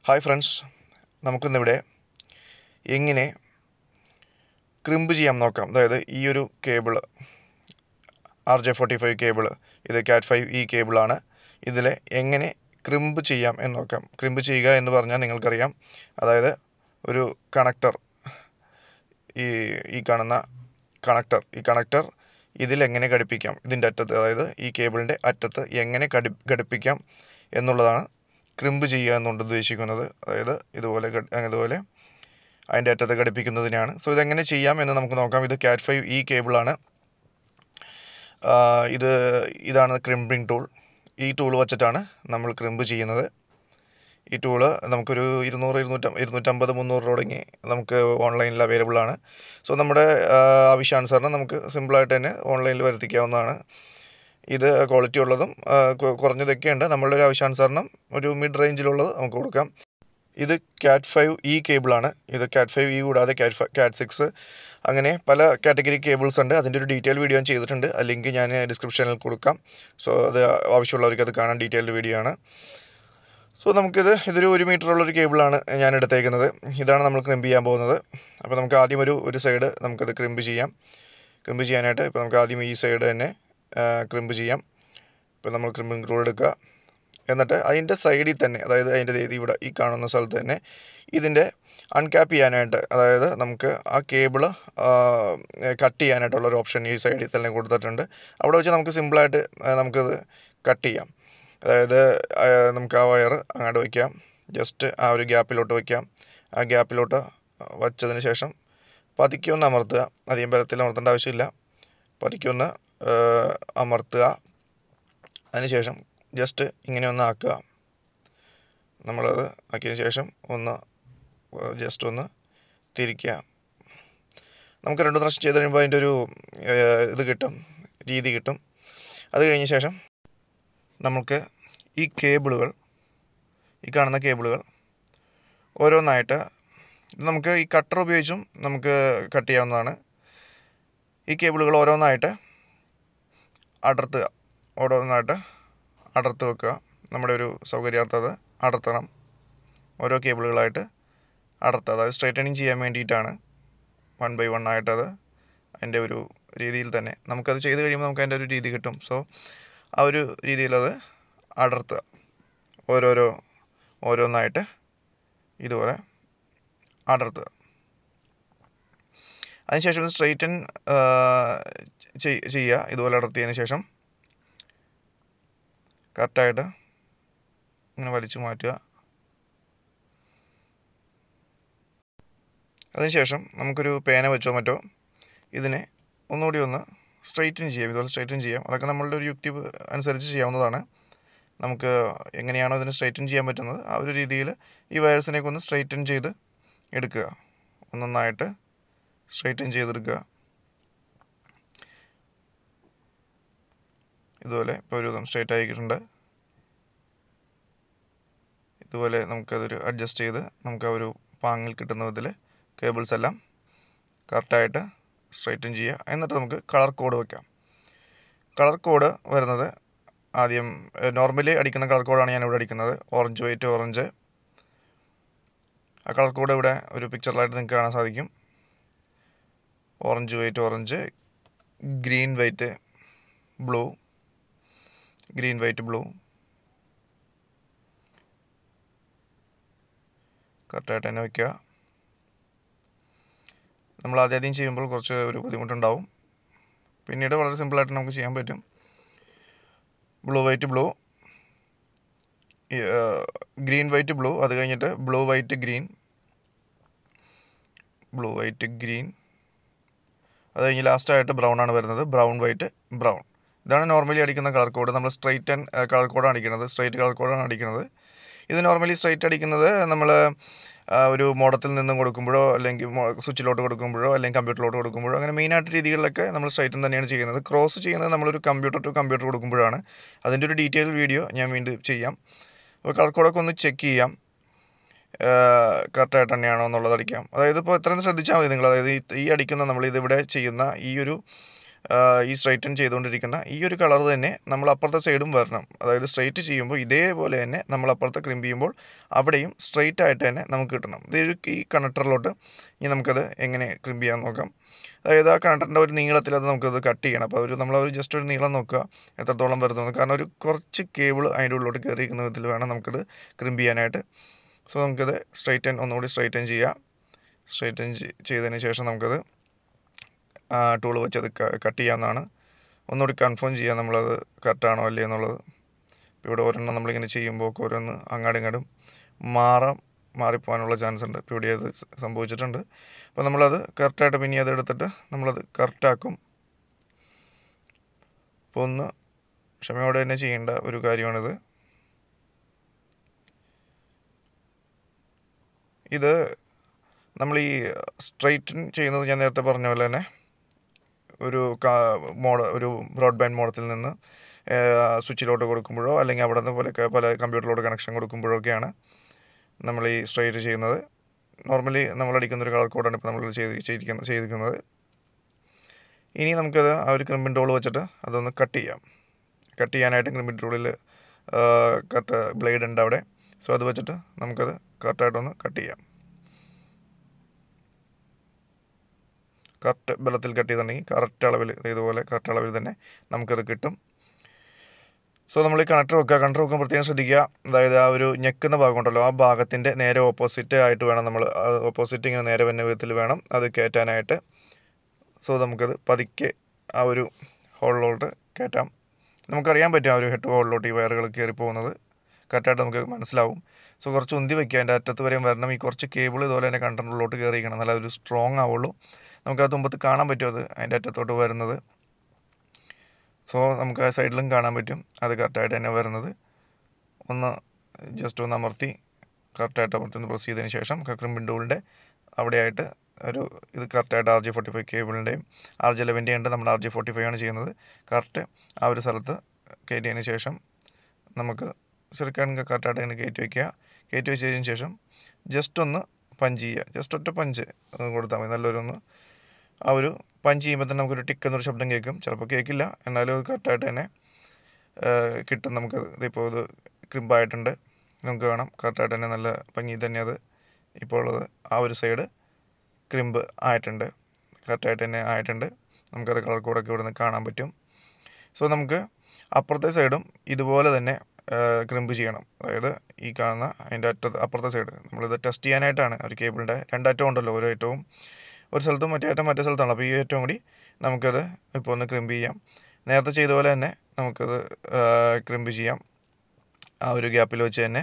hi friends നമുക്കിന്നിവിടെ എങ്ങനെ crimp ചെയ്യാൻ നോക്കാം അതായത് ഈ ഒരു cable R J forty five cable ഇത് കാറ്റ് ഫൈവ് ഈ കേബിളാണ് ഇതിൽ എങ്ങനെ ക്രിമ്പ് ചെയ്യാം എന്ന് നോക്കാം ക്രിമ്പ് ചെയ്യുക എന്ന് പറഞ്ഞാൽ നിങ്ങൾക്കറിയാം അതായത് ഒരു കണക്ടർ ഈ ഈ കാണുന്ന കണക്ടർ ഈ കണക്ടർ ഇതിലെങ്ങനെ ഘടിപ്പിക്കാം ഇതിൻ്റെ അറ്റത്ത് അതായത് ഈ കേബിളിൻ്റെ അറ്റത്ത് എങ്ങനെ ഘടി ഘടിപ്പിക്കാം എന്നുള്ളതാണ് ക്രിമ്പ് ചെയ്യുക എന്നുകൊണ്ട് ഉദ്ദേശിക്കുന്നത് അതായത് ഇതുപോലെ ഘ- ഇതുപോലെ അതിൻ്റെ അറ്റത്ത് ഘടിപ്പിക്കുന്നതിനാണ് സോ ഇതെങ്ങനെ ചെയ്യാം എന്ന് നമുക്ക് നോക്കാം ഇത് കാറ്റ് ഫൈവ് ഈ കേബിളാണ് ഇത് ഇതാണ് ക്രിമ്പിംഗ് ടൂൾ ഈ ടൂൾ വച്ചിട്ടാണ് നമ്മൾ ക്രിമ്പ് ചെയ്യുന്നത് ഈ ടൂള് നമുക്കൊരു ഇരുന്നൂറ് ഇരുന്നൂറ്റ ഇരുന്നൂറ്റമ്പത് മുന്നൂറ് തുടങ്ങി നമുക്ക് ഓൺലൈനിൽ അവൈലബിൾ ആണ് സോ നമ്മുടെ ആ, ആവശ്യാനുസരണം നമുക്ക് സിമ്പിളായിട്ട് തന്നെ ഓൺലൈനിൽ വരുത്തിക്കാവുന്നതാണ് ഇത് ക്വാളിറ്റി ഉള്ളതും ആ, കു- കുറഞ്ഞതൊക്കെ ഉണ്ട് നമ്മളുടെ ഒരു ആവശ്യാനുസരണം ഒരു മിഡ് റേഞ്ചിലുള്ളത് നമുക്ക് കൊടുക്കാം ഇത് കാറ്റ് ഫൈവ് ഇ കേബിളാണ് ഇത് കാറ്റ് ഫൈവ് ഇ കൂടാതെ കാറ്റ് ഫൈവ് കാറ്റ് സിക്സ് അങ്ങനെ പല കാറ്റഗറി കേബിൾസ് ഉണ്ട് അതിൻ്റെ ഒരു ഡീറ്റെയിൽ വീഡിയോ ഞാൻ ചെയ്തിട്ടുണ്ട് ആ ലിങ്ക് ഞാൻ ഡിസ്ക്രിപ്ഷനിൽ കൊടുക്കാം സോ അത് ആവശ്യമുള്ളവർക്ക് അത് കാണാൻ ഡീറ്റെയിൽഡ് വീഡിയോ ആണ് സോ നമുക്കിത് ഇതൊരു ഒരു മീറ്റർ ഉള്ളൊരു കേബിളാണ് ഞാൻ എടുത്തേക്കുന്നത് ഇതാണ് നമ്മൾ ക്രിമ്പ് ചെയ്യാൻ പോകുന്നത് അപ്പോൾ നമുക്ക് ആദ്യം ഒരു ഒരു സൈഡ് നമുക്കത് ക്രിമ്പ് ചെയ്യാം ക്രിമ്പ് ചെയ്യാനായിട്ട് ഇപ്പോൾ നമുക്ക് ആദ്യം ഈ സൈഡ് തന്നെ ക്രിമ്പ് ചെയ്യാം ഇപ്പോൾ നമ്മൾ ക്രിമ്പിംഗ് റൂൾ എടുക്കുക എന്നിട്ട് അതിൻ്റെ സൈഡിൽ തന്നെ അതായത് അതിൻ്റെ ദേ ഇവിടെ ഈ കാണുന്ന സ്ഥലത്ത് തന്നെ ഇതിൻ്റെ അൺക്യാപ്പ് ചെയ്യാനായിട്ട് അതായത് നമുക്ക് ആ കേബിള് കട്ട് ചെയ്യാനായിട്ടുള്ള ഒരു ഓപ്ഷൻ ഈ സൈഡിൽ തന്നെ കൊടുത്തിട്ടുണ്ട് അവിടെ വെച്ച് നമുക്ക് സിമ്പിളായിട്ട് നമുക്കത് കട്ട് ചെയ്യാം അതായത് ആ, നമുക്ക് ആ വയർ അങ്ങോട്ട് വയ്ക്കാം ജസ്റ്റ് ആ ഒരു ഗ്യാപ്പിലോട്ട് വയ്ക്കാം ആ ഗ്യാപ്പിലോട്ട് വച്ചതിന് ശേഷം പതുക്കെ ഒന്ന് അമർത്തുക അധികം ബലത്തിൽ അമർത്തേണ്ട ആവശ്യമില്ല പതുക്കെ ഒന്ന് ആ, അമർത്തുക അതിനുശേഷം ജസ്റ്റ് ഇങ്ങനെ ഒന്ന് ആക്കുക നമ്മളത് ആക്കിയതിന് ശേഷം ഒന്ന് ജസ്റ്റ് ഒന്ന് തിരിക്കുക നമുക്ക് രണ്ട് പ്രാവശ്യം ചെയ്ത് കഴിയുമ്പോൾ അതിൻ്റെ ഒരു ഏഹ്, ഇത് കിട്ടും രീതി കിട്ടും അത് കഴിഞ്ഞ ശേഷം നമുക്ക് ഈ കേബിളുകൾ ഈ കാണുന്ന കേബിളുകൾ ഓരോന്നായിട്ട് ഇത് നമുക്ക് ഈ കട്ടർ ഉപയോഗിച്ചും നമുക്ക് കട്ട് ചെയ്യാവുന്നതാണ് ഈ കേബിളുകൾ ഓരോന്നായിട്ട് അടർത്തുക ഓരോന്നായിട്ട് അടർത്ത് വെക്കുക നമ്മുടെ ഒരു സൗകര്യാർത്ഥം അത് അടർത്തണം ഓരോ കേബിളുകളായിട്ട് അടർത്തുക അതായത് സ്ട്രൈറ്റനിങ് ചെയ്യാൻ വേണ്ടിയിട്ടാണ് വൺ ബൈ വൺ ആയിട്ടത് അതിൻ്റെ ഒരു രീതിയിൽ തന്നെ നമുക്കത് ചെയ്ത് കഴിയുമ്പോൾ നമുക്ക് അതിൻ്റെ ഒരു രീതി കിട്ടും സോ ആ ഒരു രീതിയിലത് അടർത്തുക ഓരോരോ ഓരോന്നായിട്ട് ഇതുപോലെ അടർത്തുക അതിനുശേഷം ഇത് സ്ട്രൈറ്റൻ ചെയ്യുക ഇതുപോലെ അടർത്തിയതിന് ശേഷം കറക്റ്റായിട്ട് ഇങ്ങനെ വലിച്ചു മാറ്റുക അതിനുശേഷം നമുക്കൊരു പേന വെച്ചോ മറ്റോ ഇതിനെ ഒന്നുകൂടി ഒന്ന് സ്ട്രൈറ്റൻ ചെയ്യാം ഇതുപോലെ സ്ട്രൈറ്റൻ ചെയ്യാം അതൊക്കെ നമ്മളുടെ ഒരു യുക്തി അനുസരിച്ച് ചെയ്യാവുന്നതാണ് നമുക്ക് എങ്ങനെയാണോ ഇതിനെ സ്ട്രൈറ്റൻ ചെയ്യാൻ പറ്റുന്നത് ആ ഒരു രീതിയിൽ ഈ വയർസിനെയൊക്കെ ഒന്ന് സ്ട്രൈറ്റൻ ചെയ്ത് എടുക്കുക ഒന്നൊന്നായിട്ട് സ്ട്രൈറ്റൻ ചെയ്തെടുക്കുക ഇതുപോലെ ഇപ്പോൾ ഒരു സ്ട്രൈറ്റ് ആക്കിയിട്ടുണ്ട് ഇതുപോലെ നമുക്കതൊരു അഡ്ജസ്റ്റ് ചെയ്ത് നമുക്ക് ആ ഒരു പാങ്ങിൽ കിട്ടുന്ന വിധത്തിൽ കേബിൾസ് എല്ലാം കറക്റ്റായിട്ട് സ്ട്രൈറ്റൻ ചെയ്യുക എന്നിട്ട് നമുക്ക് കളർ കോഡ് വയ്ക്കാം കളർ കോഡ് വരുന്നത് ആദ്യം നോർമലി അടിക്കുന്ന കളർ കോഡാണ് ഞാൻ ഇവിടെ അടിക്കുന്നത് ഓറഞ്ച് വൈറ്റ് ഓറഞ്ച് ആ കളർ കോഡ് ഇവിടെ ഒരു പിക്ചറിലായിട്ട് നിങ്ങൾക്ക് കാണാൻ സാധിക്കും orange white orange green white blue green white blue കറക്റ്റായിട്ട് തന്നെ വയ്ക്കുക നമ്മൾ ആദ്യം ചെയ്യുമ്പോൾ കുറച്ച് ഒരു ബുദ്ധിമുട്ടുണ്ടാവും പിന്നീട് വളരെ സിമ്പിളായിട്ട് നമുക്ക് ചെയ്യാൻ പറ്റും blue white blue green white blue അത് കഴിഞ്ഞിട്ട് blue white green blue white green അത് കഴിഞ്ഞ് ലാസ്റ്റായിട്ട് ബ്രൗൺ ആണ് വരുന്നത് ബ്രൗൺ വൈറ്റ് ബ്രൗൺ ഇതാണ് നോർമലി അടിക്കുന്ന കളർ കോഡ് നമ്മൾ സ്ട്രൈറ്റ് ആൻഡ് കളർ കോഡാണ് അടിക്കുന്നത് സ്ട്രൈറ്റ് കളർ കോഡാണ് അടിക്കുന്നത് ഇത് നോർമലി സ്ട്രൈറ്റ് അടിക്കുന്നത് നമ്മൾ ഒരു മോഡത്തിൽ നിന്നും കൊടുക്കുമ്പോഴോ അല്ലെങ്കിൽ സ്വിച്ചിലോട്ട് കൊടുക്കുമ്പോഴോ അല്ലെങ്കിൽ കമ്പ്യൂട്ടറിലോട്ട് കൊടുക്കുമ്പോഴോ അങ്ങനെ മെയിനായിട്ട് രീതികളിലൊക്കെ നമ്മൾ സ്ട്രൈറ്റൻ തന്നെയാണ് ചെയ്യുന്നത് ക്രോസ് ചെയ്യുന്നത് നമ്മളൊരു കമ്പ്യൂട്ടർ ടു കമ്പ്യൂട്ടർ കൊടുക്കുമ്പോഴാണ് അതിൻ്റെ ഒരു ഡീറ്റെയിൽ വീഡിയോ ഞാൻ വീണ്ടും ചെയ്യാം അപ്പോൾ കളർ കോഡൊക്കെ ഒന്ന് ചെക്ക് ചെയ്യാം കറക്റ്റായിട്ട് തന്നെയാണോ എന്നുള്ളത് അടിക്കാം അതായത് ഇപ്പോൾ എത്രയും ശ്രദ്ധിച്ചാൽ മതി നിങ്ങൾ അതായത് ഈ- ഈ അടിക്കുന്ന നമ്മൾ ഇതിവിടെ ചെയ്യുന്ന ഈ ഒരു ഈ സ്ട്രൈറ്റൻ ചെയ്തുകൊണ്ടിരിക്കുന്ന ഈ ഒരു കളർ തന്നെ നമ്മൾ അപ്പുറത്തെ സൈഡും വരണം അതായത് സ്ട്രൈറ്റ് ചെയ്യുമ്പോൾ ഇതേപോലെ തന്നെ നമ്മൾ അപ്പുറത്തെ ക്രിമ്പ് ചെയ്യുമ്പോൾ അവിടെയും സ്ട്രൈറ്റ് ആയിട്ട് തന്നെ നമുക്ക് കിട്ടണം ഇതൊരു ഈ കണക്ടറിലോട്ട് ഇനി നമുക്കത് എങ്ങനെ ക്രിമ്പ് ചെയ്യാൻ നോക്കാം അതായത് ആ കണക്ടറിൻ്റെ ഒരു നീളത്തിൽ അത് നമുക്കത് കട്ട് ചെയ്യണം അപ്പോൾ ഒരു നമ്മൾ ഒരു ജസ്റ്റ് ഒരു നീളം നോക്കുക എത്രത്തോളം വരുന്നത് കാരണം ഒരു കുറച്ച് കേബിൾ അതിൻ്റെ ഉള്ളിലോട്ട് കയറിയിരിക്കുന്ന വിധത്തിൽ വേണം നമുക്കത് ക്രിമ്പ് ചെയ്യാനായിട്ട് സോ നമുക്കത് സ്ട്രൈറ്റൻ ഒന്നുകൂടി സ്ട്രൈറ്റൻ ചെയ്യാം സ്ട്രൈറ്റൻ ചെയ്തതിന് ശേഷം നമുക്കത് ടൂൾ വെച്ച് അത് കട്ട് ചെയ്യാവുന്നതാണ് ഒന്നുകൂടി കൺഫേം ചെയ്യാം നമ്മളത് കറക്റ്റാണോ അല്ലേ എന്നുള്ളത് ഇപ്പോൾ ഇവിടെ ഒരെണ്ണം നമ്മളിങ്ങനെ ചെയ്യുമ്പോൾ ഒക്കെ ഓരോന്ന് അങ്ങാടും ഇങ്ങോട്ടും മാറാം മാറിപ്പോകാനുള്ള ചാൻസ് ഉണ്ട് ഇപ്പോൾ ഇവിടെ അത് സംഭവിച്ചിട്ടുണ്ട് അപ്പോൾ നമ്മളത് കറക്റ്റായിട്ട് പിന്നെ അത് എടുത്തിട്ട് നമ്മളത് കറക്റ്റാക്കും അപ്പോൾ ഒന്ന് ക്ഷമയോടെ തന്നെ ചെയ്യേണ്ട ഒരു കാര്യമാണിത് ഇത് നമ്മൾ ഈ സ്ട്രൈറ്റൻ ചെയ്യുന്നത് ഞാൻ നേരത്തെ പറഞ്ഞ പോലെ തന്നെ ഒരു മോഡ ഒരു ബ്രോഡ്ബാൻഡ് മോഡത്തിൽ നിന്ന് സ്വിച്ചിലോട്ട് കൊടുക്കുമ്പോഴോ അല്ലെങ്കിൽ അവിടെ നിന്ന് പോലെ പല കമ്പ്യൂട്ടറിലോട്ട് കണക്ഷൻ കൊടുക്കുമ്പോഴൊക്കെയാണ് നമ്മൾ ഈ സ്ട്രൈറ്റ് ചെയ്യുന്നത് നോർമലി നമ്മൾ അടിക്കുന്ന ഒരു കളർ കോഡാണ് ഇപ്പോൾ നമ്മൾ ചെയ്ത് ചെയ്തിരിക്കുന്നത് ചെയ്തിരിക്കുന്നത് ഇനി നമുക്കത് ആ ഒരു ക്രിമ്പിൻ ടൂൾ വെച്ചിട്ട് അതൊന്ന് കട്ട് ചെയ്യാം കട്ട് ചെയ്യാനായിട്ട് ക്രിമ്പിൻ ടൂളിൽ കട്ട് ബ്ലേഡ് ഉണ്ട് അവിടെ സോ അത് വെച്ചിട്ട് നമുക്കത് കറക്റ്റായിട്ടൊന്ന് കട്ട് ചെയ്യാം കറക്റ്റ് ബലത്തിൽ കട്ട് ചെയ്തിട്ടുണ്ടെങ്കിൽ കറക്റ്റ് അളവിൽ ഇതുപോലെ കറക്റ്റ് അളവിൽ തന്നെ നമുക്കത് കിട്ടും സോ നമ്മൾ ഈ കണക്ടർ വെക്കുക കണക്ടർ വെക്കുമ്പോൾ പ്രത്യേകം ശ്രദ്ധിക്കുക അതായത് ആ ഒരു ഞെക്കുന്ന ഭാഗം ഉണ്ടല്ലോ ആ ഭാഗത്തിൻ്റെ നേരെ ഓപ്പോസിറ്റ് ആയിട്ട് വേണം നമ്മൾ ഓപ്പോസിറ്റ് ഇങ്ങനെ നേരെ വന്ന വിധത്തിൽ വേണം അത് കയറ്റാനായിട്ട് സോ നമുക്കത് പതുക്കെ ആ ഒരു ഹോളിലോട്ട് കയറ്റാം നമുക്കറിയാൻ പറ്റും ആ ഒരു ഹെഡ് ഹോളിലോട്ട് ഈ വയറുകൾ കയറി പോകുന്നത് കറക്റ്റായിട്ട് നമുക്ക് മനസ്സിലാവും സോ കുറച്ച് ഉന്തി വയ്ക്കുക അതിൻ്റെ അറ്റത്ത് വരെയും വരണം ഈ കുറച്ച് കേബിൾ ഇതുപോലെ തന്നെ കണ്ടൻറ്റിലോട്ട് കയറിയിരിക്കണം നല്ല ഒരു സ്ട്രോങ് ആവുള്ളൂ നമുക്ക് ആ തുമ്പത്ത് കാണാൻ പറ്റും അത് അതിൻ്റെ അറ്റത്തോട്ട് വരുന്നത് സോ നമുക്ക് ആ സൈഡിലും കാണാൻ പറ്റും അത് കറക്റ്റായിട്ട് തന്നെ വരുന്നത് ഒന്ന് ജസ്റ്റ് ഒന്ന് അമർത്തി കറക്റ്റായിട്ട് അമർത്തി ഒന്ന് പ്രസ് ചെയ്തതിന് ശേഷം ക്രിമ്പിൻ ടൂളിൻ്റെ അവിടെയായിട്ട് ഒരു ഇത് കറക്റ്റായിട്ട് ആർ ജി ഫോർട്ടി ഫൈവ് കേബിളിൻ്റെയും ആർ ജി ലെവൻ്റെയും ഉണ്ട് നമ്മൾ ആർ ജി ഫോർട്ടി ഫൈവ് ആണ് ചെയ്യുന്നത് കറക്റ്റ് ആ ഒരു സ്ഥലത്ത് കയറ്റിയതിന് ശേഷം നമുക്ക് ചെറുക്കാൻ കറക്റ്റായിട്ട് ഇങ്ങനെ കയറ്റി വയ്ക്കുക കയറ്റി വെച്ചതിന് ശേഷം ജസ്റ്റ് ഒന്ന് പഞ്ച് ചെയ്യുക ജസ്റ്റ് ഒറ്റ പഞ്ച് കൊടുത്താൽ മതി നല്ലൊരു ഒന്ന് ആ ഒരു പഞ്ച് ചെയ്യുമ്പോൾ തന്നെ നമുക്കൊരു ടിക്ക് എന്നൊരു ശബ്ദം കേൾക്കും ചിലപ്പോൾ കേൾക്കില്ല എന്നാലും അത് കറക്റ്റായിട്ട് തന്നെ കിട്ടും നമുക്ക് ഇതിപ്പോൾ ഇത് ക്രിമ്പായിട്ടുണ്ട് നമുക്ക് കാണാം കറക്റ്റായിട്ട് തന്നെ നല്ല ഭംഗി തന്നെ അത് ഇപ്പോൾ ഉള്ളത് ആ ഒരു സൈഡ് ക്രിമ്പ് ആയിട്ടുണ്ട് കറക്റ്റായിട്ട് തന്നെ ആയിട്ടുണ്ട് നമുക്കത് കളർ കോഡൊക്കെ ഇവിടെ നിന്ന് കാണാൻ പറ്റും സോ നമുക്ക് അപ്പുറത്തെ സൈഡും ഇതുപോലെ തന്നെ ക്രിമ്പ് ചെയ്യണം അതായത് ഈ കാണുന്ന അതിൻ്റെ അറ്റത്ത് അപ്പുറത്തെ സൈഡ് നമ്മളിത് ടെസ്റ്റ് ചെയ്യാനായിട്ടാണ് ഒരു കേബിളിൻ്റെ രണ്ടറ്റം ഉണ്ടല്ലോ ഓരോ ഏറ്റവും ഒരു സ്ഥലത്തും മറ്റേ അറ്റം മറ്റേ സ്ഥലത്താണ് അപ്പോൾ ഈ ഏറ്റവും കൂടി നമുക്കത് ഇപ്പോൾ ഒന്ന് ക്രിമ്പ് ചെയ്യാം നേരത്തെ ചെയ്ത പോലെ തന്നെ നമുക്കത് ക്രിമ്പ് ചെയ്യാം ആ ഒരു ഗ്യാപ്പിൽ വെച്ച് തന്നെ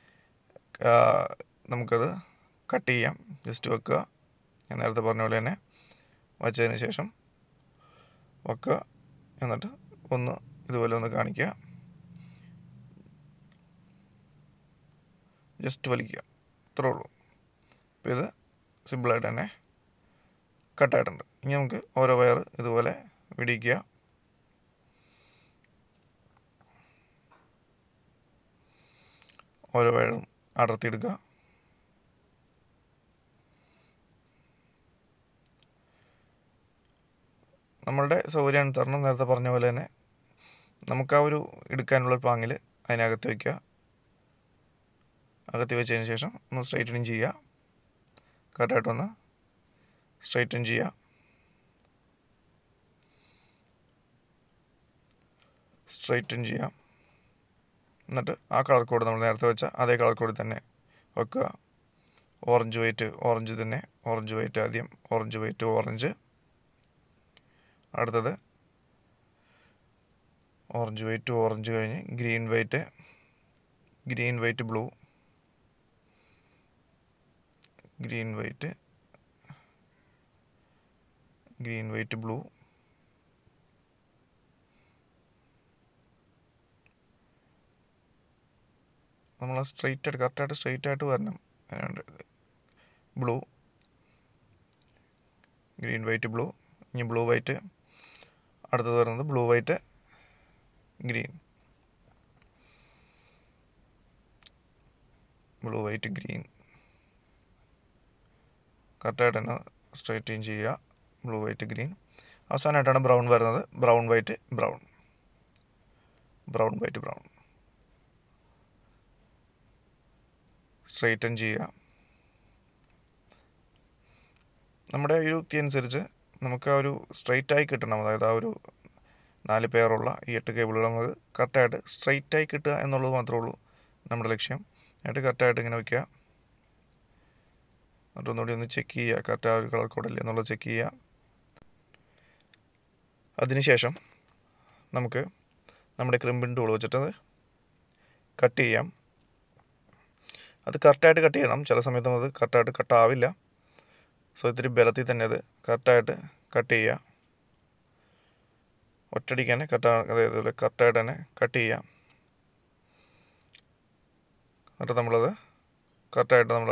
നമുക്കത് കട്ട് ചെയ്യാം ജസ്റ്റ് വെക്കുക ഞാൻ നേരത്തെ പറഞ്ഞ പോലെ തന്നെ വച്ചതിന് ശേഷം വെക്കുക എന്നിട്ട് ഒന്ന് ഇതുപോലെ ഒന്ന് കാണിക്കുക ജസ്റ്റ് വലിക്കുക ഇത്രേ ഉള്ളൂ അപ്പോൾ ഇത് സിമ്പിളായിട്ട് തന്നെ കട്ടായിട്ടുണ്ട് ഇനി നമുക്ക് ഓരോ വയർ ഇതുപോലെ വിടിക്കുക ഓരോ വയറും അടർത്തിയെടുക്കുക നമ്മളുടെ സൗകര്യാനുസരണം നേരത്തെ പറഞ്ഞ പോലെ തന്നെ നമുക്ക് ആ ഒരു എടുക്കാനുള്ള പാങ്ങിൽ അതിനകത്ത് വയ്ക്കുക അകത്തി വെച്ചതിന് ശേഷം ഒന്ന് സ്ട്രൈറ്റനിങ് ചെയ്യുക കറക്റ്റായിട്ടൊന്ന് സ്ട്രൈറ്റൻ ചെയ്യുക സ്ട്രൈറ്റൻ ചെയ്യാം എന്നിട്ട് ആ കളർ കോഡ് നമ്മൾ നേരത്തെ വെച്ച അതേ കളർ കോഡിൽ തന്നെ വെക്കുക ഓറഞ്ച് വൈറ്റ് ഓറഞ്ച് തന്നെ ഓറഞ്ച് വൈറ്റ് ആദ്യം ഓറഞ്ച് വൈറ്റ് ഓറഞ്ച് അടുത്തത് ഓറഞ്ച് വൈറ്റ് ഓറഞ്ച് കഴിഞ്ഞ് green white green white blue green white green white blue നമ്മൾ സ്ട്രെയിറ്റ് ആയിട്ട് കറക്റ്റായിട്ട് സ്ട്രെയിറ്റ് ആയിട്ട് വരണം അതിനാണ്ട് ബ്ലൂ ഗ്രീൻ വൈറ്റ് ബ്ലൂ ഇനി ബ്ലൂ വൈറ്റ് അടുത്തത് വരുന്നത് blue white green blue white green കറക്റ്റായിട്ട് തന്നെ സ്ട്രൈറ്റിങ് ചെയ്യുക ബ്ലൂ വൈറ്റ് ഗ്രീൻ അവസാനമായിട്ടാണ് ബ്രൗൺ വരുന്നത് brown white brown brown white brown straighten ചെയ്യുക നമ്മുടെ ഒരു യുക്തി അനുസരിച്ച് നമുക്ക് ആ ഒരു സ്ട്രെയിറ്റ് ആയി കിട്ടണം അതായത് ആ ഒരു നാല് പേരുള്ള ഈ എട്ട് കേബിളുകൾ നമുക്ക് കറക്റ്റായിട്ട് സ്ട്രെയിറ്റ് ആയി കിട്ടുക എന്നുള്ളത് മാത്രമേ ഉള്ളൂ നമ്മുടെ ലക്ഷ്യം എന്നിട്ട് കറക്റ്റായിട്ട് ഇങ്ങനെ വയ്ക്കുക എന്നിട്ട് ഒന്നുകൂടി ഒന്ന് ചെക്ക് ചെയ്യുക കറക്റ്റ് ആ ഒരു കളർ കോഡല്ലേ എന്നുള്ളത് ചെക്ക് ചെയ്യുക അതിനുശേഷം നമുക്ക് നമ്മുടെ ക്രിമ്പിൻ ടൂൾ വെച്ചിട്ട് കട്ട് ചെയ്യാം അത് കറക്റ്റായിട്ട് കട്ട് ചെയ്യണം ചില സമയത്തും അത് കറക്റ്റായിട്ട് കട്ടാവില്ല സോ ഇത്തിരി ബലത്തിൽ തന്നെ അത് കറക്റ്റായിട്ട് കട്ട് ചെയ്യുക ഒറ്റയടിക്ക് തന്നെ കട്ട് അതേപോലെ കറക്റ്റായിട്ട് തന്നെ കട്ട് ചെയ്യാം എന്നിട്ട് നമ്മളത് കറക്റ്റായിട്ട് നമ്മൾ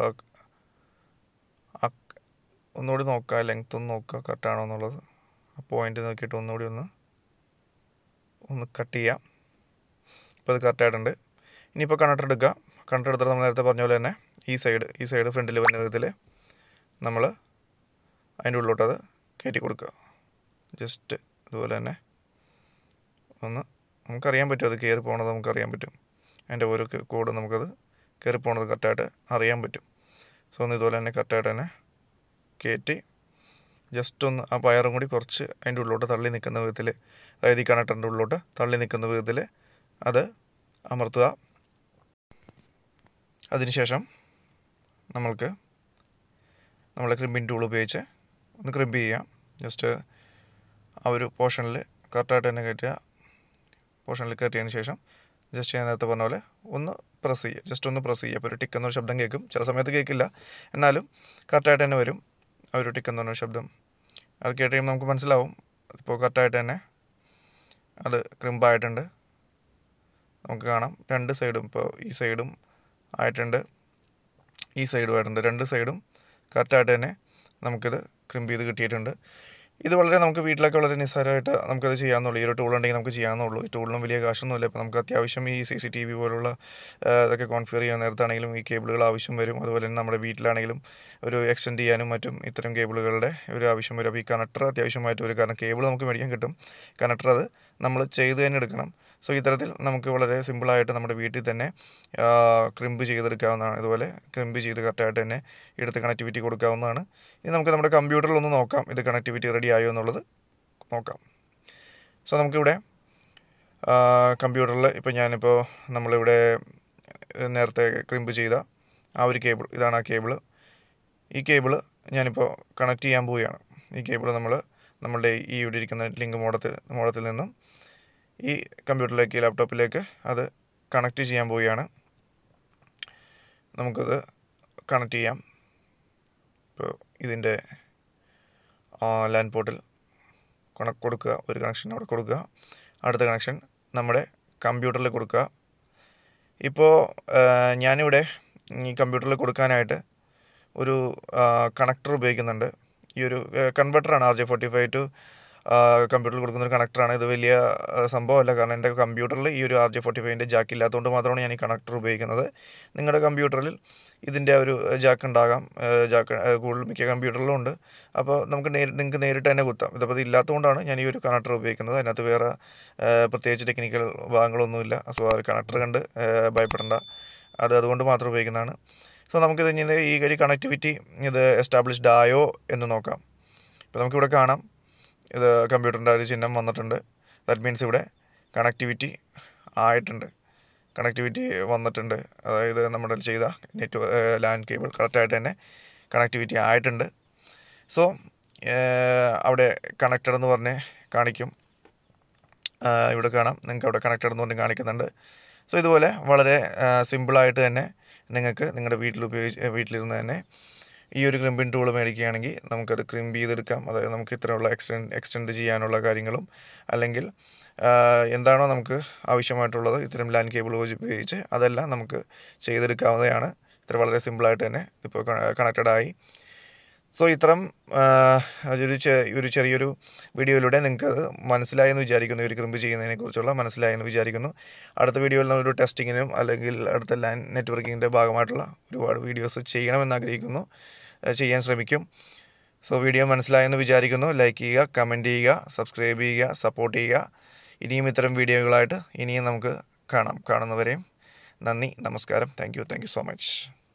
ഒന്നുകൂടി നോക്കുക ലെങ്ത് ഒന്ന് നോക്കുക കറക്റ്റാണോ എന്നുള്ളത് ആ പോയിന്റ് നോക്കിയിട്ട് ഒന്നുകൂടി ഒന്ന് ഒന്ന് കട്ട് ചെയ്യാം ഇപ്പോൾ അത് കറക്റ്റായിട്ടുണ്ട് ഇനിയിപ്പോൾ കണക്ടർ എടുക്കുക കണക്ടർ എടുത്തിട്ട് നമ്മൾ നേരത്തെ പറഞ്ഞ പോലെ തന്നെ ഈ സൈഡ് ഈ സൈഡ് ഫ്രണ്ടിൽ വരുന്ന വിധത്തിൽ നമ്മൾ അതിൻ്റെ ഉള്ളിലോട്ട് അത് കയറ്റി കൊടുക്കുക ജസ്റ്റ് ഇതുപോലെ തന്നെ ഒന്ന് നമുക്കറിയാൻ പറ്റും അത് കയറി പോകണത് നമുക്കറിയാൻ പറ്റും അതിൻ്റെ ഓരോ കോഡ് നമുക്കത് കയറി പോകണത് കറക്റ്റായിട്ട് അറിയാൻ പറ്റും സോ ഒന്ന് ഇതുപോലെ തന്നെ കറക്റ്റായിട്ട് തന്നെ കയറ്റി ജസ്റ്റ് ഒന്ന് ആ പയറും കൂടി കുറച്ച് അതിൻ്റെ ഉള്ളിലോട്ട് തള്ളി നിൽക്കുന്ന വിധത്തിൽ അതായത് ഈ കണക്ടറിൻ്റെ ഉള്ളിലോട്ട് തള്ളി നിൽക്കുന്ന വിധത്തിൽ അത് അമർത്തുക അതിനുശേഷം നമ്മൾക്ക് നമ്മളെ ക്രിമ്പിൻ ടൂൾ ഉപയോഗിച്ച് ഒന്ന് ക്രിമ്പ് ചെയ്യാം ജസ്റ്റ് ആ ഒരു പോർഷനിൽ കറക്റ്റായിട്ട് തന്നെ കയറ്റുക പോർഷനിൽ കയറ്റിയതിന് ശേഷം ജസ്റ്റ് ഞാൻ നേരത്തെ പറഞ്ഞ പോലെ ഒന്ന് പ്രസ് ചെയ്യുക ജസ്റ്റ് ഒന്ന് പ്രസ് ചെയ്യുക അപ്പോൾ ഒരു ടിക്ക് എന്നൊരു ശബ്ദം കേൾക്കും ചില സമയത്ത് കേൾക്കില്ല എന്നാലും കറക്റ്റായിട്ട് തന്നെ വരും ആ ഒരു ടിക്ക് എന്നൊരു ശബ്ദം അത് കേട്ട് കഴിയുമ്പോൾ നമുക്ക് മനസ്സിലാവും ഇപ്പോൾ കറക്റ്റായിട്ട് തന്നെ അത് ക്രിമ്പായിട്ടുണ്ട് നമുക്ക് കാണാം രണ്ട് സൈഡും ഇപ്പോൾ ഈ സൈഡും ആയിട്ടുണ്ട് ഈ സൈഡും ആയിട്ടുണ്ട് രണ്ട് സൈഡും കറക്റ്റായിട്ട് തന്നെ നമുക്കിത് ക്രിമ്പ് ചെയ്ത് കിട്ടിയിട്ടുണ്ട് ഇത് വളരെ നമുക്ക് വീട്ടിലൊക്കെ വളരെ നിസ്സാരമായിട്ട് നമുക്കത് ചെയ്യാവുന്നുള്ളൂ ഈ ഒരു ടൂൾ ഉണ്ടെങ്കിൽ നമുക്ക് ചെയ്യാവുന്നുള്ളൂ ഈ ടൂളിനും വലിയ കാശൊന്നുമില്ല ഇപ്പോൾ നമുക്ക് അത്യാവശ്യം ഈ സി സി ടി വി പോലുള്ള ആ, ഇതൊക്കെ കോൺഫിഗർ ചെയ്യാൻ നേരത്താണെങ്കിലും ഈ കേബിളുകൾ ആവശ്യം വരും അതുപോലെ തന്നെ നമ്മുടെ വീട്ടിലാണെങ്കിലും ഒരു എക്സ്റ്റെൻഡ് ചെയ്യാനും മറ്റും ഇത്തരം കേബിളുകളുടെ ഒരു ആവശ്യം വരും അപ്പോൾ ഈ കണക്ടർ അത്യാവശ്യമായിട്ട് വരും കാരണം കേബിൾ നമുക്ക് മേടിക്കാൻ കിട്ടും കണക്ടർ അത് നമ്മൾ ചെയ്ത് തന്നെ എടുക്കണം സോ ഇത്തരത്തിൽ നമുക്ക് വളരെ സിമ്പിളായിട്ട് നമ്മുടെ വീട്ടിൽ തന്നെ ക്രിമ്പ് ചെയ്തെടുക്കാവുന്നതാണ് ഇതുപോലെ ക്രിമ്പ് ചെയ്ത് കറക്റ്റായിട്ട് തന്നെ എടുത്ത് കണക്ടിവിറ്റി കൊടുക്കാവുന്നതാണ് ഇനി നമുക്ക് നമ്മുടെ കമ്പ്യൂട്ടറിൽ ഒന്ന് നോക്കാം ഇത് കണക്ടിവിറ്റി റെഡി ആയോ എന്നുള്ളത് നോക്കാം സോ നമുക്കിവിടെ കമ്പ്യൂട്ടറിൽ ഇപ്പോൾ ഞാനിപ്പോൾ നമ്മളിവിടെ നേരത്തെ ക്രിമ്പ് ചെയ്ത ആ ഒരു കേബിൾ ഇതാണ് ആ കേബിൾ ഈ കേബിൾ ഞാനിപ്പോൾ കണക്ട് ചെയ്യാൻ പോവുകയാണ് ഈ കേബിൾ നമ്മൾ നമ്മളുടെ ഈ ഇവിടെ ഇരിക്കുന്ന ലിങ്ക് മോഡത്തിൽ മോഡത്തിൽ നിന്നും ഈ കമ്പ്യൂട്ടറിലേക്ക് ലാപ്ടോപ്പിലേക്ക് അത് കണക്ട് ചെയ്യാൻ പോവുകയാണ് നമുക്കത് കണക്ട് ചെയ്യാം ഇപ്പോൾ ഇതിൻ്റെ ലാൻഡ് പോർട്ടിൽ കൊണ കൊടുക്കുക ഒരു കണക്ഷൻ അവിടെ കൊടുക്കുക അടുത്ത കണക്ഷൻ നമ്മുടെ കമ്പ്യൂട്ടറിൽ കൊടുക്കുക ഇപ്പോൾ ഞാനിവിടെ ഈ കമ്പ്യൂട്ടറിൽ കൊടുക്കാനായിട്ട് ഒരു കണക്ടർ ഉപയോഗിക്കുന്നുണ്ട് ഈ ഒരു കൺവെർട്ടറാണ് R J forty five to കമ്പ്യൂട്ടറിൽ കൊടുക്കുന്ന ഒരു കണക്ടറാണ് ഇത് വലിയ ആ, സംഭവമല്ല കാരണം എൻ്റെ കമ്പ്യൂട്ടറിൽ ഈ ഒരു ആർ ജെ ഫോർട്ടി ഫൈവിൻ്റെ ജാക്ക് ഇല്ലാത്തതുകൊണ്ട് മാത്രമാണ് ഞാൻ ഈ കണക്ടർ ഉപയോഗിക്കുന്നത് നിങ്ങളുടെ കമ്പ്യൂട്ടറിൽ ഇതിൻ്റെ ഒരു ജാക്ക് ഉണ്ടാകാം ജാക്ക് കൂടുതൽ മിക്ക കമ്പ്യൂട്ടറിലും ഉണ്ട് അപ്പോൾ നമുക്ക് നേരി നിങ്ങൾക്ക് നേരിട്ട് തന്നെ കുത്താം ഇതിപ്പോൾ ഇത് ഇല്ലാത്തതുകൊണ്ടാണ് ഞാൻ ഈ ഒരു കണക്ടർ ഉപയോഗിക്കുന്നത് അതിനകത്ത് വേറെ ആ, പ്രത്യേകിച്ച് ടെക്നിക്കൽ ഭാഗങ്ങളൊന്നുമില്ല സോ ആ ഒരു കണക്ടർ കണ്ട് ആ, ഭയപ്പെടേണ്ട അത് അതുകൊണ്ട് മാത്രം ഉപയോഗിക്കുന്നതാണ് സോ നമുക്കിത് ഇനി ഇത് ഈ ഒരു കണക്ടിവിറ്റി ഇത് എസ്റ്റാബ്ലിഷ്ഡ് ആയോ എന്ന് നോക്കാം ഇപ്പോൾ നമുക്കിവിടെ കാണാം ഇത് കമ്പ്യൂട്ടറിൻ്റെ ഒരു ചിഹ്നം വന്നിട്ടുണ്ട് ദാറ്റ് മീൻസ് ഇവിടെ കണക്ടിവിറ്റി ആയിട്ടുണ്ട് കണക്ടിവിറ്റി വന്നിട്ടുണ്ട് അതായത് നമ്മുടെ ചെയ്ത നെറ്റ് ലാൻഡ് കേബിൾ കറക്റ്റായിട്ട് തന്നെ കണക്ടിവിറ്റി ആയിട്ടുണ്ട് സോ അവിടെ കണക്റ്റഡ് എന്ന് പറഞ്ഞ് കാണിക്കും ആ, ഇവിടെ കാണാം നിങ്ങൾക്ക് അവിടെ കണക്റ്റഡ് എന്ന് പറഞ്ഞ് കാണിക്കുന്നുണ്ട് സോ ഇതുപോലെ വളരെ സിമ്പിളായിട്ട് തന്നെ നിങ്ങൾക്ക് നിങ്ങളുടെ വീട്ടിൽ ഉപയോഗിച്ച് വീട്ടിലിരുന്ന് തന്നെ ഈ ഒരു ക്രിമ്പിൻ ടൂൾ മേടിക്കുകയാണെങ്കിൽ നമുക്കത് ക്രിമ്പ് ചെയ്തെടുക്കാം അതായത് നമുക്ക് ഇത്രയുള്ള എക്സ്റ്റെൻഡ് എക്സ്റ്റെൻഡ് ചെയ്യാനുള്ള കാര്യങ്ങളും അല്ലെങ്കിൽ ആ, എന്താണോ നമുക്ക് ആവശ്യമായിട്ടുള്ളത് ഇത്തരം ലാൻഡ് കേബിൾ ഉപയോഗിച്ച് അതെല്ലാം നമുക്ക് ചെയ്തെടുക്കാവുന്നതാണ് ഇത്ര വളരെ സിമ്പിളായിട്ട് തന്നെ ഇപ്പോൾ കണക്റ്റഡ് ആയി സോ ഇത്തരം ആ, ഒരു ചെ- ഒരു ചെറിയൊരു വീഡിയോയിലൂടെ നിങ്ങൾക്ക് അത് മനസ്സിലായെന്ന് വിചാരിക്കുന്നു ഈ ഒരു ക്രിമ്പ് ചെയ്യുന്നതിനെ കുറിച്ചുള്ള മനസ്സിലായെന്ന് വിചാരിക്കുന്നു അടുത്ത വീഡിയോയിൽ ഒരു ടെസ്റ്റിങ്ങിനും അല്ലെങ്കിൽ അടുത്ത ലാൻഡ് നെറ്റ്വർക്കിങ്ങിൻ്റെ ഭാഗമായിട്ടുള്ള ഒരുപാട് വീഡിയോസ് ചെയ്യണമെന്ന് ആഗ്രഹിക്കുന്നു ആ, ചെയ്യാൻ ശ്രമിക്കും സോ വീഡിയോ മനസ്സിലായെന്ന് വിചാരിക്കുന്നു ലൈക്ക് ചെയ്യുക കമൻറ്റ് ചെയ്യുക സബ്സ്ക്രൈബ് ചെയ്യുക സപ്പോർട്ട് ചെയ്യുക ഇനിയും ഇത്തരം വീഡിയോകളായിട്ട് ഇനിയും നമുക്ക് കാണാം കാണുന്നവരെയും നന്ദി നമസ്കാരം thank you thank you so much